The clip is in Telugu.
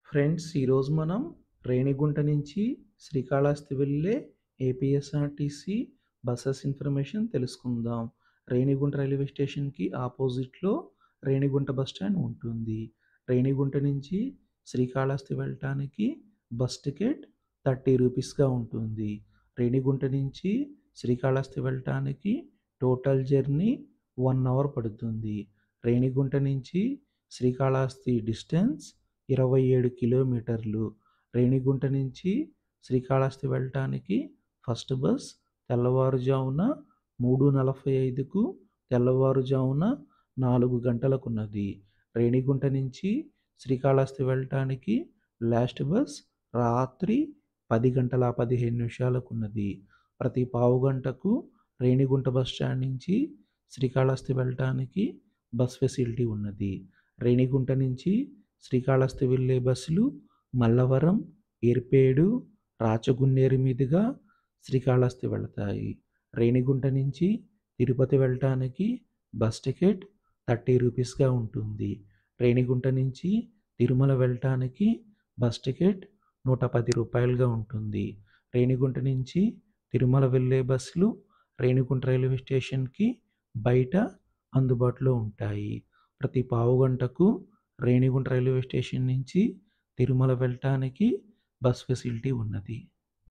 ఫ్రెండ్స్ ఈరోజు మనం రేణిగుంట నుంచి శ్రీకాళహస్తి వెళ్ళే ఏపీఎస్ఆర్టీసీ బస్సెస్ ఇన్ఫర్మేషన్ తెలుసుకుందాం రేణిగుంట రైల్వే స్టేషన్కి ఆపోజిట్లో రేణిగుంట బస్ స్టాండ్ ఉంటుంది రేణిగుంట నుంచి శ్రీకాళహస్తి వెళ్ళటానికి బస్ టికెట్ థర్టీ రూపీస్గా ఉంటుంది రేణిగుంట నుంచి శ్రీకాళహస్తి వెళ్ళటానికి టోటల్ జర్నీ వన్ అవర్ పడుతుంది రేణిగుంట నుంచి శ్రీకాళహస్తి డిస్టెన్స్ ఇరవై ఏడు కిలోమీటర్లు రేణిగుంట నుంచి శ్రీకాళహస్తి వెళ్ళటానికి ఫస్ట్ బస్ తెల్లవారుజామున మూడు నలభై ఐదుకు తెల్లవారుజామున నాలుగు గంటలకున్నది రేణిగుంట నుంచి శ్రీకాళహస్తి వెళ్ళటానికి లాస్ట్ బస్ రాత్రి పది గంటల పదిహేను నిమిషాలకున్నది ప్రతి పావు గంటకు రేణిగుంట బస్ స్టాండ్ నుంచి శ్రీకాళహస్తి వెళ్ళటానికి బస్ ఫెసిలిటీ ఉన్నది రేణిగుంట నుంచి శ్రీకాళహస్తి వెళ్ళే బస్సులు మల్లవరం ఏర్పేడు రాచగున్నేరు మీదుగా శ్రీకాళహస్తి వెళతాయి రేణిగుంట నుంచి తిరుపతి వెళ్ళటానికి బస్ టికెట్ థర్టీ రూపీస్గా ఉంటుంది రేణిగుంట నుంచి తిరుమల వెళ్ళటానికి బస్ టికెట్ నూట పది రూపాయలుగా ఉంటుంది రేణిగుంట నుంచి తిరుమల వెళ్ళే బస్సులు రేణిగుంట రైల్వే స్టేషన్కి బయట అందుబాటులో ఉంటాయి ప్రతి పావు గంటకు రేణిగుంట రైల్వే స్టేషన్ నుంచి తిరుమల వెళ్ళటానికి బస్ ఫెసిలిటీ ఉన్నది